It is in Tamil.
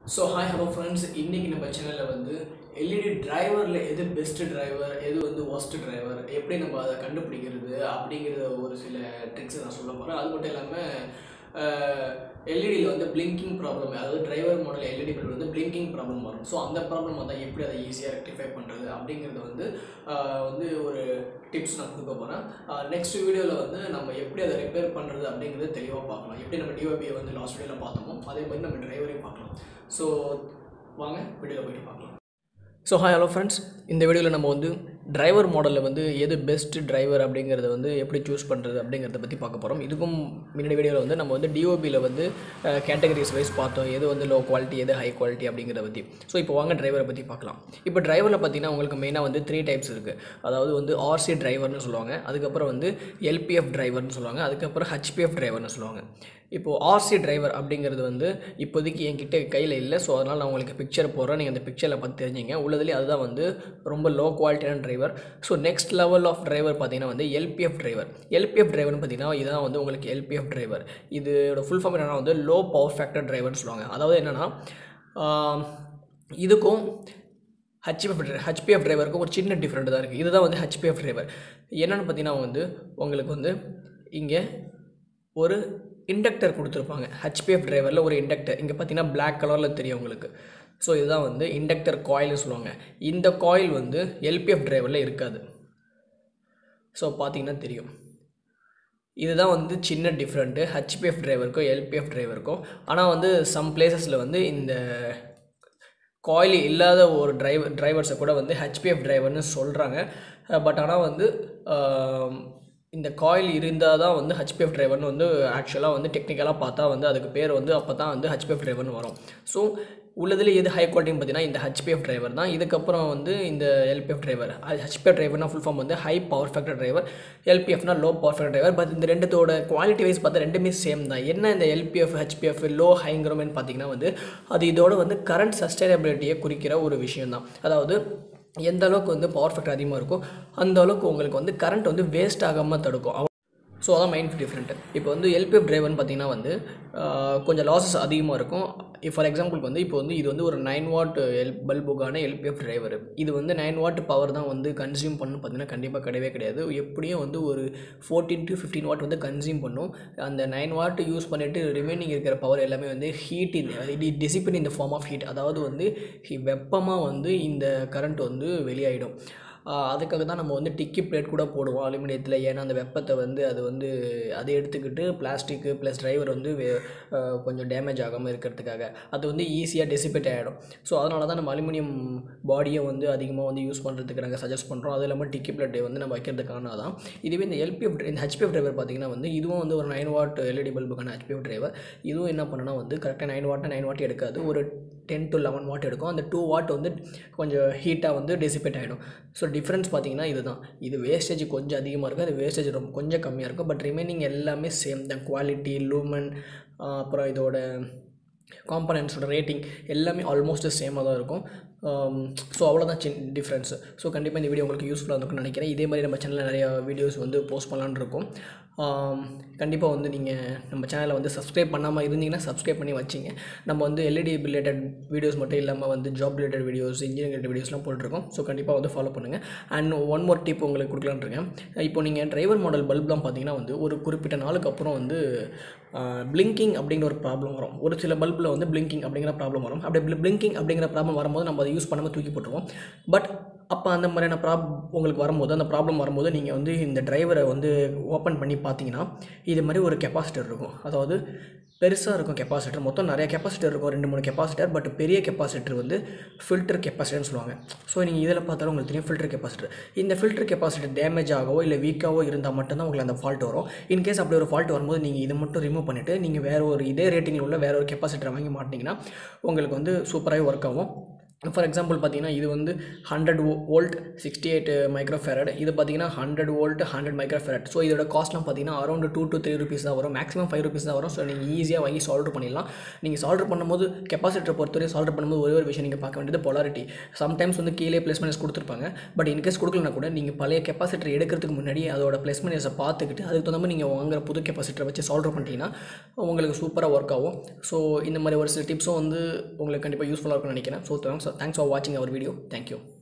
ஸோ ஹாய் ஹலோ ஃப்ரெண்ட்ஸ் இன்றைக்கி நம்ம சேனலில் வந்து எல்இடி டிரைவரில் எது பெஸ்ட் டிரைவர் எது வந்து ஒஸ்ட் டிரைவர் எப்படி நம்ம அதை கண்டுபிடிக்கிறது அப்படிங்கிற ஒரு சில ட்ரிக்ஸை நான் சொல்ல போகிறேன் அது மட்டும் இல்லாமல் எல்இடியில் வந்து பிளிங்கிங் ப்ராப்ளம் அதாவது டிரைவர் மாடல் எல்இடி பல்ப் வந்து பிளிங்கிங் ப்ராப்ளம் வரும் ஸோ அந்த ப்ராப்ளம் வந்தால் எப்படி அதை ஈஸியாக ரெக்டிஃபை பண்ணுறது அப்படிங்கிறது வந்து ஆஹ் வந்து ஒரு டிப்ஸ் நான் கொடுக்க போகிறேன் நெக்ஸ்ட் வீடியோவில் வந்து நம்ம எப்படி அதை ரிப்பேர் பண்ணுறது அப்படிங்கிறது தெளிவாக பார்க்கலாம் எப்படி நம்ம டிஓபியை வந்து லாஸ்ட் வீடியோவில் பார்த்தோமோ அதே மாதிரி நம்ம டிரைவரையும் பார்க்கலாம் ஸோ வாங்க வீடியோவில் போயிட்டு பார்க்கலாம் ஸோ ஹாய் ஹலோ ஃப்ரெண்ட்ஸ் இந்த வீடியோவில் நம்ம வந்து டிரைவர் மாடலில் வந்து எது பெஸ்ட் டிரைவர் அப்படிங்கிறத வந்து எப்படி சூஸ் பண்ணுறது அப்படிங்கிறத பற்றி பார்க்க போகிறோம் இதுக்கும் முன்னாடி வீடியோவில் வந்து நம்ம வந்து டிஓபியில் வந்து கேட்டகரிஸ் வைஸ் பார்த்தோம் எது வந்து லோ குவாலிட்டி எது ஹை குவாலிட்டி அப்படிங்கிறத பற்றி ஸோ இப்போ வாங்க டிரைவரை பற்றி பார்க்கலாம் இப்போ டிரைவரில் பார்த்தீங்கன்னா உங்களுக்கு மெயினாக வந்து த்ரீ டைப்ஸ் இருக்குது அதாவது வந்து ஆர்சி டிரைவர்னு சொல்லுவாங்க அதுக்கப்புறம் வந்து எல்பிஎஃப் டிரைவர்னு சொல்லுவாங்க அதுக்கப்புறம் ஹச்பிஎஃப் டிரைவர்னு சொல்லுவாங்க இப்போது ஆர்சி டிரைவர் அப்படிங்கிறது வந்து இப்போதைக்கு என்கிட்ட கையில் இல்லை ஸோ அதனால் நான் உங்களுக்கு பிக்சர் போடுறேன் நீங்கள் அந்த பிக்சரில் பார்த்து தெரிஞ்சிங்க உள்ளதுலேயே அதுதான் வந்து ரொம்ப லோ குவாலிட்டியான driver so next level of driver பார்த்தீங்கன்னா வந்து எல்பிஎஃப் டிரைவர் எல்பிஎஃப் டிரைவர்னு பார்த்தீங்கன்னா இதுதான் வந்து உங்களுக்கு எல்பிஎஃப் டிரைவர் இதோட ஃபுல் ஃபார்ம் என்னென்னா வந்து லோ பவர் ஃபேக்டர் டிரைவர்னு சொல்லுவாங்க அதாவது என்னென்னா இதுக்கும் ஹச்பிஎஃப் ஹச்பிஎஃப் டிரைவருக்கும் ஒரு சின்ன டிஃப்ரெண்ட் தான் இருக்குது இதுதான் வந்து ஹச்பிஎஃப் டிரைவர் என்னென்னு பார்த்தீங்கன்னா வந்து உங்களுக்கு வந்து இங்கே ஒரு இண்டக்டர் கொடுத்துருப்பாங்க ஹச்பிஎஃப் டிரைவரில் ஒரு இண்டக்டர் இங்கே பார்த்தீங்கன்னா Black கலரில் தெரியும் உங்களுக்கு ஸோ இதுதான் வந்து இண்டக்டர் காயில்னு சொல்லுவாங்க இந்த காயில் வந்து எல்பிஎஃப் டிரைவரில் இருக்காது ஸோ பார்த்தீங்கன்னா தெரியும் இதுதான் வந்து சின்ன டிஃப்ரெண்ட்டு ஹச்பிஎஃப் டிரைவருக்கும் எல்பிஎஃப் டிரைவருக்கும் ஆனால் வந்து சம் பிளேசஸில் வந்து இந்த காயில் இல்லாத ஒரு டிரைவர் டிரைவர்ஸை கூட வந்து ஹச்பிஎஃப் டிரைவர்னு சொல்கிறாங்க பட் ஆனால் வந்து ஆம், இந்த காயில் இருந்தால் தான் வந்து ஹச்பிஎஃப் டிரைவர்னு வந்து ஆக்சுவலாக வந்து டெக்னிக்கலாக பார்த்தா வந்து அதுக்கு பேர் வந்து அப்போ தான் வந்து ஹச்பிஎஃப் டிரைவர்னு வரும் ஸோ உள்ளதில் எது ஹை குவாலிட்டின்னு பார்த்தீங்கன்னா இந்த ஹச்பிஎஃப் டிரைவர் தான் இதுக்கப்புறம் வந்து இந்த எல்பிஎஃப் டிரைவர் ஹச்பிஎஃப் டிரைவர்னா ஃபுல் ஃபார்ம் வந்து ஹை பவர் ஃபேக்டர் டிரைவர் எல்பிஎஃப்னா low power factor driver but இந்த ரெண்டுத்தோட குவாலிட்டி வைஸ் பார்த்தா ரெண்டுமே சேம் தான் என்ன இந்த எல்பிஎஃப் ஹச்பிஎஃப் லோ ஹைங்கிறோமேன்னு பார்த்தீங்கன்னா வந்து அது இதோட வந்து கரண்ட் சஸ்டைனபிலிட்டியை குறிக்கிற ஒரு விஷயம் தான் அதாவது எந்த அளவுக்கு வந்து பவர் ஃபேக்டர் அதிகமாக இருக்கோ அந்த அளவுக்கு உங்களுக்கு வந்து கரண்ட் வந்து வேஸ்ட் ஆகாமல் தடுக்கும் ஸோ அதான் மைண்ட் டிஃப்ரெண்ட் இப்போ வந்து எல்பிஎஃப் டிரைவர்னு பார்த்தீங்கன்னா வந்து ஆஹ், கொஞ்சம் லாஸஸ் அதிகமாக இருக்கும் ஃபார் எக்ஸாம்பிளுக்கு வந்து இப்போ வந்து இது வந்து ஒரு நைன் வாட் எல் பல்புக்கான எல்பிஎஃப் டிரைவர் இது வந்து நைன் வாட் பவர் தான் வந்து கன்சியூம் பண்ணணும் பார்த்தீங்கன்னா கண்டிப்பாக கிடையவே கிடையாது எப்படியும் வந்து ஒரு ஃபோர்டீன் டு ஃபிஃப்டீன் வாட் வந்து கன்சியூம் பண்ணும் அந்த நைன் வாட் யூஸ் பண்ணிவிட்டு ரிமைனிங் இருக்கிற பவர் எல்லாமே வந்து ஹீட் இன் டிசிப்ளின் இந்த ஃபார்ம் ஆஃப் ஹீட் அதாவது வந்து வெப்பமாக வந்து இந்த கரண்ட் வந்து வெளியாயிடும் ஆஹ் அதுக்காக தான் நம்ம வந்து டிக்கி பிளேட் கூட போடுவோம் அலுமினியத்தில் ஏன்னா அந்த வெப்பத்தை வந்து அது வந்து அதை எடுத்துக்கிட்டு பிளாஸ்டிக்கு ப்ளஸ் டிரைவர் வந்து வே- ஆஹ் கொஞ்சம் டேமேஜ் ஆகாமல் இருக்கிறதுக்காக அது வந்து ஈஸியாக டெசிபேட் ஆகிடும் ஸோ அதனால தான் நம்ம அலுமினியம் பாடியை வந்து அதிகமாக வந்து யூஸ் பண்ணுறதுக்கு நாங்கள் சஜஸ்ட் பண்ணுறோம் அது இல்லாமல் டிக்கி பிளேட்டை வந்து நம்ம வைக்கிறதுக்கான தான் இதுவே இந்த எல்பிஎஃப் இந்த ஹெச்பிஎஃப் டிரைவர் பார்த்தீங்கன்னா வந்து இதுவும் வந்து ஒரு நைன் வாட் எல்இடி பல்புக்கான ஹெச்பிஎஃப் டிரைவர் இதுவும் என்ன பண்ணுன்னா வந்து கரெக்டாக நைன் வாட்னா நைன் வாட் எடுக்காது ஒரு டென் டு லெவன் வாட் எடுக்கும் அந்த டூ வாட் வந்து கொஞ்சம் ஹீட்டாக வந்து டெசிபேட் ஆகிடும் ஸோ டிஃப்ரென்ஸ் பார்த்தீங்கன்னா இதுதான் இது வேஸ்டேஜ் கொஞ்சம் அதிகமாக இருக்கும் அது வேஸ்டேஜ் ரொம்ப கொஞ்சம் கம்மியாக இருக்கும் பட் ரிமைனிங் எல்லாமே சேம் தான் குவாலிட்டி லூமன் அப்புறம் இதோட காம்பனன்ஸோட ரேட்டிங் எல்லாமே ஆல்மோஸ்ட் சேமாக தான் இருக்கும் ஸோ அவ்வளோதான் சின் டிஃப்ரென்ஸ் ஸோ கண்டிப்பாக இந்த வீடியோ உங்களுக்கு யூஸ்ஃபுல்லாக இருக்கும்னு நினைக்கிறேன் இதே மாதிரி நம்ம சேனலில் நிறைய வீடியோஸ் வந்து போஸ்ட் பண்ணலான்னு இருக்கோம் கண்டிப்பாக வந்து நீங்கள் நம்ம சேனலை வந்து சப்ஸ்கிரைப் பண்ணாமல் இருந்தீங்கன்னா சப்ஸ்கிரைப் பண்ணி வச்சிங்க நம்ம வந்து எல்இடி ரிலேட்டட் வீடியோஸ் மட்டும் இல்லாமல் வந்து job related videos engineering related வீடியோஸ்லாம் போட்டுருக்கோம் ஸோ கண்டிப்பாக வந்து ஃபாலோ பண்ணுங்கள் அண்ட் ஒன் மோர் டிப் உங்களுக்கு கொடுக்கலான்னு இருக்கேன் இப்போ நீங்கள் டிரைவர் மாடல் பல்ப்லாம் பார்த்தீங்கன்னா வந்து ஒரு குறிப்பிட்ட நாளுக்கு அப்புறம் வந்து பிளிங்கிங் அப்படிங்கிற ஒரு ப்ராப்ளம் வரும் ஒரு சில பல்பில் வந்து பிளிங்கிங் அப்படிங்கிற ப்ராப்ளம் வரும் அப்படி பிளிங்கிங் அப்படிங்கிற ப்ராப்ளம் வரும்போது நம்ம அதை யூஸ் பண்ணாமல் தூக்கி போட்டுருவோம் பட் அப்போ அந்த மாதிரியான ப்ராப் உங்களுக்கு வரும்போது அந்த ப்ராப்ளம் வரும்போது நீங்கள் வந்து இந்த டிரைவரை வந்து ஓப்பன் பண்ணி பார்த்தீங்கன்னா இது மாதிரி ஒரு கெப்பாசிட்டர் இருக்கும் அதாவது பெருசாக இருக்கும் கெப்பாசிட்டர் மொத்தம் நிறைய கெப்பாசிட்டர் இருக்கும் ரெண்டு மூணு கெப்பாசிட்டர் பட் பெரிய கெப்பாசிட்டர் வந்து ஃபில்டர் கெப்பாசிட்டர்னு சொல்லுவாங்க ஸோ நீங்கள் இதில் பார்த்தாலும் உங்களுக்கு தெரியும் ஃபில்டர் கெப்பாசிட்டர் இந்த ஃபில்டர் கெப்பாசிட்டர் டேமேஜ் ஆகவோ இல்லை வீக்காவோ இருந்தால் மட்டும்தான் உங்களுக்கு அந்த ஃபால்ட் வரும் இன்கேஸ் அப்படி ஒரு ஃபால்ட் வரும்போது நீங்கள் இதை மட்டும் ரிமூவ் பண்ணிவிட்டு நீங்கள் வேறு ஒரு இதே ரேட்டிங்கில் உள்ள வேறு ஒரு கெப்பாசிட்டரை வாங்கி மாட்டிங்கன்னா உங்களுக்கு வந்து சூப்பராகவே ஒர்க் ஆகும் ஃபார் எக்ஸாம்பிள் பார்த்தீங்கன்னா இது வந்து hundred volt sixty eight microfarad இது பார்த்தீங்கன்னா hundred volt hundred microfarad so இதோட காஸ்ட்லாம் பார்த்தீங்கன்னா around two to three rupees தான் வரும் மேக்ஸிமம் ஃபைவ் ருபீஸ் தான் வரும் ஸோ நீங்கள் ஈஸியாக வாங்கி சால்வ் பண்ணிடலாம் நீங்கள் சால்வ் பண்ணும்போது கெப்பாசிட்டரை பொறுத்தவரை சால்வ் பண்ணும்போது ஒரே ஒரு விஷயம் நீங்கள் பார்க்க வேண்டியது பொலாரிட்டி சம்டைம்ஸ் வந்து கீழே பிளேஸ்மெண்ட்ஸ் கொடுத்துருப்பாங்க பட் இன்கேஸ் கொடுக்கலனா கூட நீங்கள் பழைய கெப்பாசிட்டர் எடுக்கிறதுக்கு முன்னாடி அதோட பிளேஸ்மெண்ட்ஸை பார்த்துக்கிட்டு அதுக்கு தகுந்த மாதிரி நீங்கள் வாங்குற புது கெப்பாசிட்டரை வச்சு சால்வ் பண்ணிட்டீங்கன்னா உங்களுக்கு சூப்பராக ஒர்க் ஆகும் ஸோ இந்த மாதிரி ஒரு சில டிப்ஸும் வந்து உங்களுக்கு கண்டிப்பாக யூஸ்ஃபுல்லாக இருக்கும்னு நினைக்கிறேன் ஸோ தேங்க்ஸ் தேங்க்ஸ் ஃபார் வாட்சிங் அவர் வீடியோ தேங்க்யூ